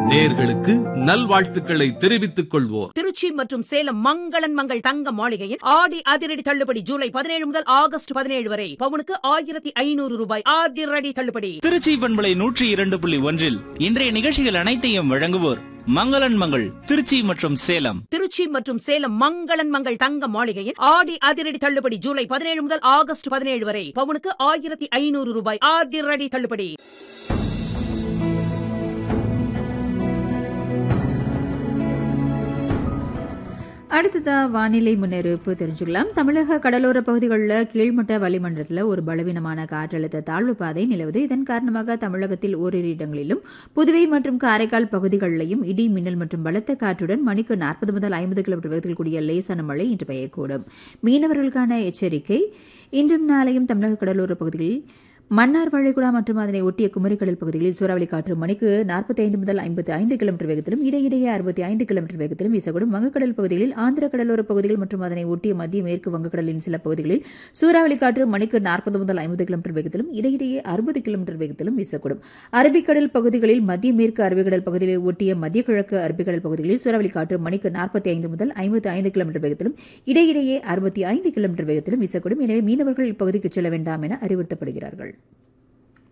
நேர்களுக்கு நல்வாழ்த்துக்களை தெரிவித்துக் கொள்வோர் திருச்சி மற்றும் சேலம் மங்களன் மங்கள் தங்க மாளிகையில் ஆடி அதிரடி தள்ளுபடி ஜூலை பதினேழு முதல் ஆகஸ்ட் பதினேழு வரை பவுனுக்கு ஆயிரத்தி ஐநூறு ரூபாய் அதிரடி தள்ளுபடி திருச்சி பண்பலை நூற்றி இரண்டு புள்ளி ஒன்றில் இன்றைய நிகழ்ச்சிகள் அனைத்தையும் வழங்குவோர் மங்களன் மங்கள் திருச்சி மற்றும் சேலம் திருச்சி மற்றும் சேலம் மங்களன் மங்கள் தங்க மாளிகையில் ஆடி அதிரடி தள்ளுபடி ஜூலை பதினேழு முதல் ஆகஸ்ட் பதினேழு வரை பவுனுக்கு ஆயிரத்தி ஐநூறு ரூபாய் அதிரடி தள்ளுபடி அடுத்ததா வானிலை முன்னறிவிப்பு தெரிஞ்சுக்கலாம் தமிழக கடலோர பகுதிகளில் கீழ்மட்ட வளிமண்டலத்தில் ஒரு பலவீனமான காற்றழுத்த தாழ்வு பாதை நிலவுது இதன் காரணமாக தமிழகத்தில் ஓரிரு இடங்களிலும் புதுவை மற்றும் காரைக்கால் பகுதிகளிலும் இடி மின்னல் மற்றும் பலத்த காற்றுடன் மணிக்கு நாற்பது முதல் ஐம்பது கிலோமீட்டர் வேகத்தில் கூடிய லேசான மழை இன்று பெய்யக்கூடும் மீனவர்களுக்கான எச்சரிக்கை இன்றும் நாளையும் தமிழக கடலோர பகுதிகளில் மன்னார் வளைகுடா மற்றும் அதனை ஒட்டிய குமரிக்கடல் பகுதிகளில் சூறாவளி காற்று மணிக்கு நாற்பத்தி ஐந்து முதல் ஐம்பத்தி ஐந்து கிலோமீட்டர் வேகத்திலும் இடையிடையே அறுபத்தி ஐந்து கிலோமீட்டர் வேகத்திலும் வீசக்கூடும் வங்கக்கடல் பகுதிகளில் ஆந்திர கடலோர பகுதிகள் மற்றும் அதனை ஒட்டிய மத்திய மேற்கு வங்கக்கடலின் சில பகுதிகளில் சூறாவளி காற்று மணிக்கு நாற்பது முதல் ஐம்பது கிலோமீட்டர் வேகத்திலும் இடையிடையே அறுபது கிலோமீட்டர் வேகத்திலும் வீசக்கூடும் அரபிக்கடல் பகுதிகளில் மத்திய மேற்கு அரபிக்கடல் பகுதிகளை ஒட்டிய மத்திய கிழக்கு அரபிக்கடல் பகுதிகளில் சூறாவளி காற்று மணிக்கு நாற்பத்தி ஐந்து முதல் ஐம்பத்தி ஐந்து கிலோமீட்டர் வேகத்திலும் இடையிடையே அறுபத்தி ஐந்து கிலோமீட்டர் வேகத்திலும் வீசக்கூடும் எனவே மீனவர்கள் இப்பகுதிக்கு செல்ல வேண்டாம் என அறிவுறுத்தப்படுகிறார்கள்